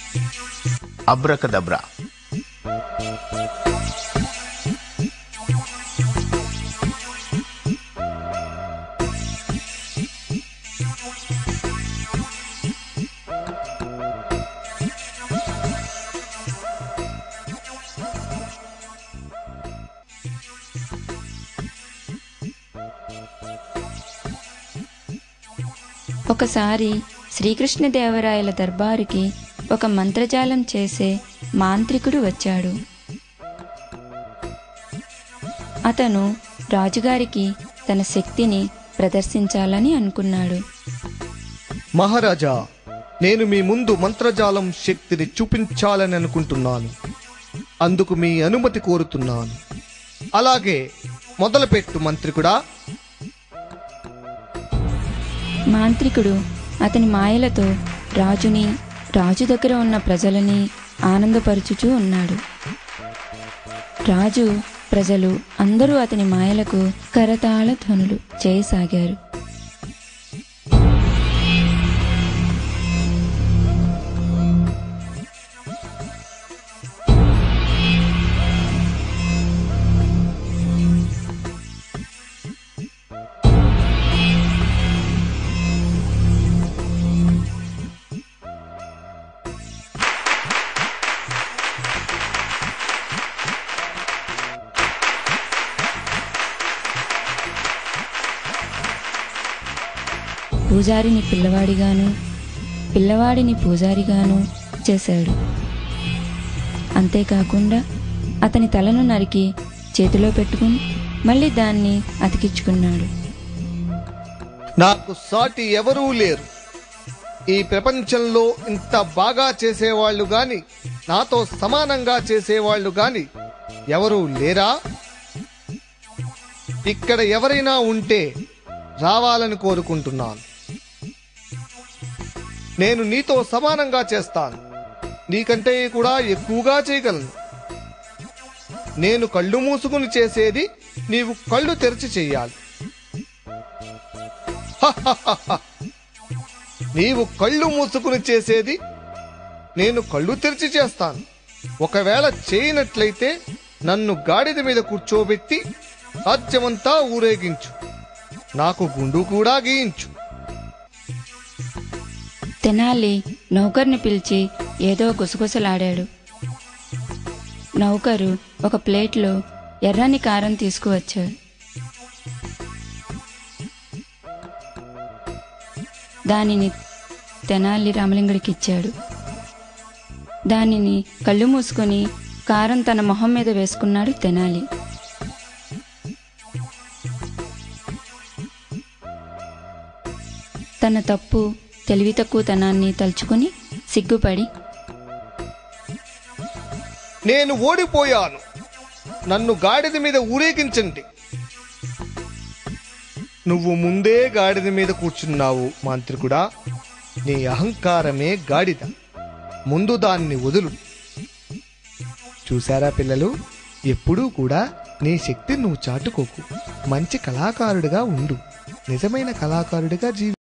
abracadabra ఒకసారి శ్రీకృష్ణదేవరాయల దర్బారుకి ఒక మంత్రజాలం చేసే మాంత్రికుడు వచ్చాడు అతను రాజుగారికి తన శక్తిని ప్రదర్శించాలని అనుకున్నాడు మహారాజా నేను మీ ముందు మంత్రజాలం శక్తిని చూపించాలని అనుకుంటున్నాను అందుకు మీ అనుమతి కోరుతున్నాను అలాగే మొదలుపెట్టు మంత్రికుడా మాంత్రికుడు అతని మాయలతో రాజుని రాజు దగ్గర ఉన్న ప్రజలని ఆనందపరుచుచూ ఉన్నాడు రాజు ప్రజలు అందరూ అతని మాయలకు కరతాళ ధ్వనులు చేయసాగారు పూజారిని పిల్లవాడిగాను పిల్లవాడిని పూజారిగాను చేశాడు అంతేకాకుండా అతని తలను నరికి చేతిలో పెట్టుకుని మళ్ళీ దాన్ని అతికించుకున్నాడు నాకు సాటి ఎవరూ లేరు ఈ ప్రపంచంలో ఇంత బాగా చేసేవాళ్ళు గాని నాతో సమానంగా చేసేవాళ్ళు గాని ఎవరూ లేరా ఇక్కడ ఎవరైనా ఉంటే రావాలని కోరుకుంటున్నాను నేను నీతో సమానంగా చేస్తాను నీకంటే కూడా ఎక్కువగా చేయగలను నేను కళ్ళు మూసుకుని చేసేది నీవు కళ్ళు తెరిచి చెయ్యాలి నీవు కళ్ళు మూసుకుని చేసేది నేను కళ్ళు తెరిచి చేస్తాను ఒకవేళ చేయనట్లయితే నన్ను గాడిద మీద కూర్చోబెట్టి రాజ్యమంతా ఊరేగించు నాకు గుండు కూడా గీయించు తెనాలి నౌకర్ని పిలిచి ఏదో గుసగుసలాడాడు నౌకరు ఒక ప్లేట్లో ఎర్రని కారం తీసుకువచ్చాడు దానిని తెనాలి రామలింగుడికి ఇచ్చాడు దానిని కళ్ళు మూసుకొని కారం తన మొహం మీద వేసుకున్నాడు తెనాలి తన తప్పు తెలివి తక్కువతనాన్ని తలుచుకుని సిగ్గుపడి నేను ఓడిపోయాను నన్ను గాడిద మీద ఊరేగించండి నువ్వు ముందే గాడిద మీద కూర్చున్నావు మాంత్రికుడా నీ అహంకారమే గాడిద ముందు దాన్ని వదులు చూసారా పిల్లలు ఎప్పుడూ కూడా నీ శక్తి నువ్వు చాటుకోకు మంచి కళాకారుడిగా ఉండు నిజమైన కళాకారుడిగా జీవి